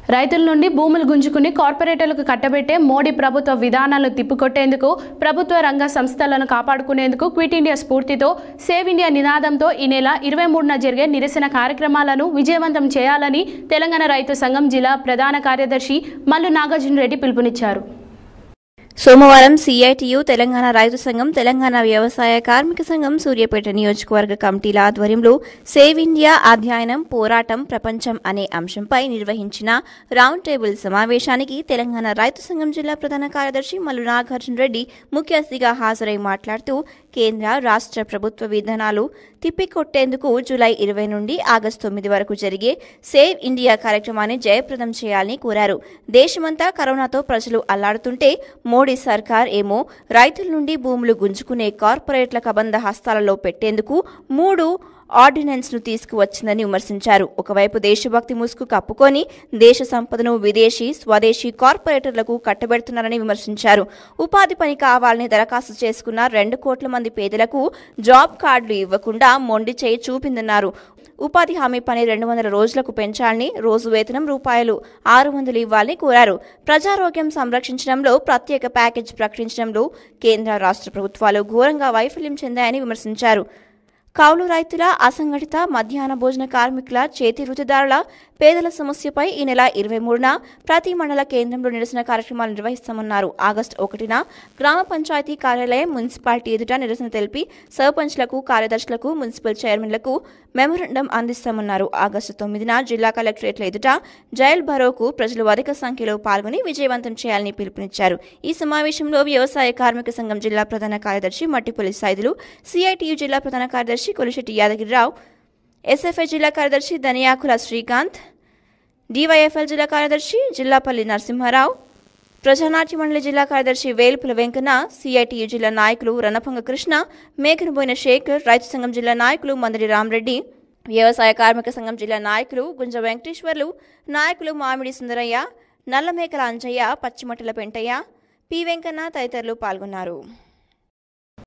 రైతుల నుండి భూములు గుంజుకుని కార్పొరేటర్లకు కట్టబెట్టే మోడీ ప్రభుత్వ విధానాలను తిప్పికొట్టేందుకు ప్రభుత్వ రంగ సంస్థలను కాపాడుకునేందుకు క్విట్ ఇండియా స్ఫూర్తితో సేవ్ ఇండియా నినాదంతో ఈ నెల ఇరవై మూడున జరిగే నిరసన కార్యక్రమాలను విజయవంతం చేయాలని తెలంగాణ రైతు సంఘం జిల్లా ప్రధాన కార్యదర్శి మల్లు నాగార్జున రెడ్డి పిలుపునిచ్చారు సోమవారం సిఐటియు తెలంగాణ రైతు సంఘం తెలంగాణ వ్యవసాయ కార్మిక సంఘం సూర్యాపేట నియోజకవర్గ కమిటీల ఆధ్వర్యంలో సేవ్ ఇండియా అధ్యయనం పోరాటం ప్రపంచం అనే అంశంపై నిర్వహించిన రౌండ్ టేబుల్ సమావేశానికి తెలంగాణ రైతు సంఘం జిల్లా ప్రధాన కార్యదర్శి మల్లు నాగార్జున రెడ్డి ముఖ్య అతిథిగా హాజరై మాట్లాడుతూ కేంద్ర రాష్ట్ర ప్రభుత్వ విధానాలు తిప్పికొట్టేందుకు జూలై ఇరవై నుండి ఆగస్టు తొమ్మిది వరకు జరిగే సేవ్ ఇండియా కార్యక్రమాన్ని జయప్రదం చేయాలని కోరారు దేశమంతా కరోనాతో ప్రజలు అల్లాడుతుంటే మోడీ సర్కార్ ఏమో రైతుల నుండి భూములు గుంజుకునే కార్పొరేట్ల కబంధ హస్తాలలో పెట్టేందుకు మూడు ఆర్డినెన్స్ ను తీసుకువచ్చిందని విమర్శించారు ఒకవైపు దేశభక్తి ముసుగు కప్పుకొని దేశ సంపదను విదేశీ స్వదేశీ కార్పొరేటర్లకు కట్టబెడుతున్నారని విమర్శించారు ఉపాధి పని కావాలని దరఖాస్తు చేసుకున్న రెండు కోట్ల మంది పేదలకు జాబ్ కార్డులు ఇవ్వకుండా మొండి చేయి చూపిందన్నారు ఉపాధి హామీ పని రెండు వందల రోజులకు పెంచాలని రోజు వేతనం రూపాయలు ఆరు వందలు ఇవ్వాలని కోరారు ప్రజారోగ్యం సంరక్షించడంలో ప్రత్యేక ప్యాకేజ్ ప్రకటించడంలో కేంద్ర రాష్ట్ర ప్రభుత్వాలు ఘోరంగా వైఫల్యం చెందాయని విమర్శించారు కౌలు రైతుల అసంఘటిత మధ్యాహ్న భోజన కార్మికుల చేతి వృత్తిదారుల పేదల సమస్యపై ఈ నెల ఇరవై మూడున ప్రతి మండల కేంద్రంలో నిరసన కార్యక్రమాలు నిర్వహిస్తామన్నారు ఆగస్టు ఒకటిన గ్రామ పంచాయతీ కార్యాలయం మున్సిపాలిటీ ఎదుట నిరసన తెలిపి సర్పంచ్లకు కార్యదర్శులకు మున్సిపల్ చైర్మన్లకు మెమోరండం అందిస్తామన్నారు ఆగస్టు తొమ్మిదిన జిల్లా కలెక్టరేట్ల ఎదుట జైల్ బరోకు ప్రజలు అధిక సంఖ్యలో పాల్గొని విజయవంతం చేయాలని పిలుపునిచ్చారు ఈ సమావేశంలో వ్యవసాయ కార్మిక సంఘం జిల్లా ప్రధాన కార్యదర్శి మట్టిపల్లి సైదులు సిఐటియు జిల్లా ప్రధాన కార్యదర్శి కొలిశెట్టి యాదగిరిరావు ఎస్ఎఫ్ఐ జిల్లా కార్యదర్శి దనియాకుల శ్రీకాంత్ డివైఎఫ్ఎల్ జిల్లా కార్యదర్శి జిల్లాపల్లి నరసింహారావు ప్రజానాట్య మండలి జిల్లా కార్యదర్శి వేలుపుల వెంకన్న సిఐటియు జిల్లా నాయకులు రణపంగ కృష్ణ మేకనబోయిన శేఖర్ రైతు సంఘం జిల్లా నాయకులు మందరి రామరెడ్డి వ్యవసాయ కార్మిక సంఘం జిల్లా నాయకులు గుంజ వెంకటేశ్వర్లు నాయకులు మామిడి సుందరయ్య నల్లమేకల అంజయ్య పచ్చిమట్టల పెంటయ్య పి వెంకన్న తదితరులు పాల్గొన్నారు